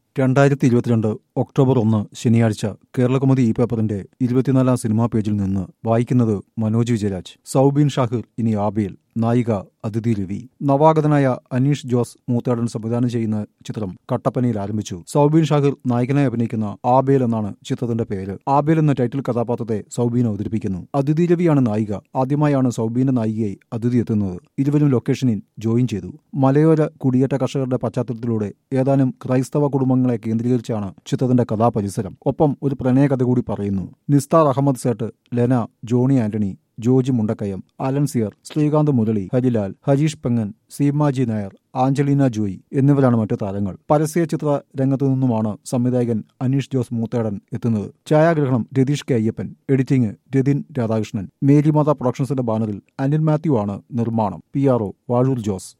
രണ്ടായിരത്തി ഇരുപത്തിരണ്ട് ഒക്ടോബർ ഒന്ന് ശനിയാഴ്ച കേരളകൗമുദി ഈ പേപ്പറിന്റെ ഇരുപത്തിനാലാം സിനിമാ പേജിൽ നിന്ന് വായിക്കുന്നത് മനോജ് വിജയരാജ് സൗബീൻ ഷാഹിർ ഇനി ആബേൽ നായിക അതിഥി രവി നവാഗതനായ അനീഷ് ജോസ് മൂത്തേടൻ സംവിധാനം ചെയ്യുന്ന ചിത്രം കട്ടപ്പനയിൽ ആരംഭിച്ചു സൗബീൻ ഷാഹിർ നായകനായി അഭിനയിക്കുന്ന ആബേൽ എന്നാണ് ചിത്രത്തിന്റെ പേര് ആബേൽ എന്ന ടൈറ്റിൽ കഥാപാത്രത്തെ സൗബീൻ അവതരിപ്പിക്കുന്നു അതിഥി രവിയാണ് നായിക ആദ്യമായാണ് സൗബീന്റെ നായികയായി അതിഥി എത്തുന്നത് ഇരുവരും ലൊക്കേഷനിൽ ജോയിൻ ചെയ്തു മലയോര കുടിയേറ്റ കർഷകരുടെ പശ്ചാത്തലത്തിലൂടെ ഏതാനും ക്രൈസ്തവ കുടുംബങ്ങളെ കേന്ദ്രീകരിച്ചാണ് ചിത്രത്തിന്റെ കഥാപരിസരം ഒപ്പം ഒരു പ്രണയകഥ കൂടി പറയുന്നു നിസ്താർ അഹമ്മദ് സേട്ട് ലെന ജോണി ആന്റണി ജോജി മുണ്ടക്കയം അലൻ സിയർ ശ്രീകാന്ത് മുരളി ഹരിലാൽ ഹരീഷ് പെങ്ങൻ സീമാജി നായർ ആഞ്ചലീന ജോയി എന്നിവരാണ് മറ്റു താരങ്ങൾ പരസ്യ ചിത്ര രംഗത്തു നിന്നുമാണ് സംവിധായകൻ അനീഷ് ജോസ് മൂത്തേടൻ എത്തുന്നത് ഛായാഗ്രഹണം രതീഷ് കെ അയ്യപ്പൻ എഡിറ്റിംഗ് രതിൻ രാധാകൃഷ്ണൻ മേരിമാത പ്രൊഡക്ഷൻസിന്റെ ബാനറിൽ അനിൽ മാത്യു ആണ് നിർമ്മാണം P R O Vazhoor Jose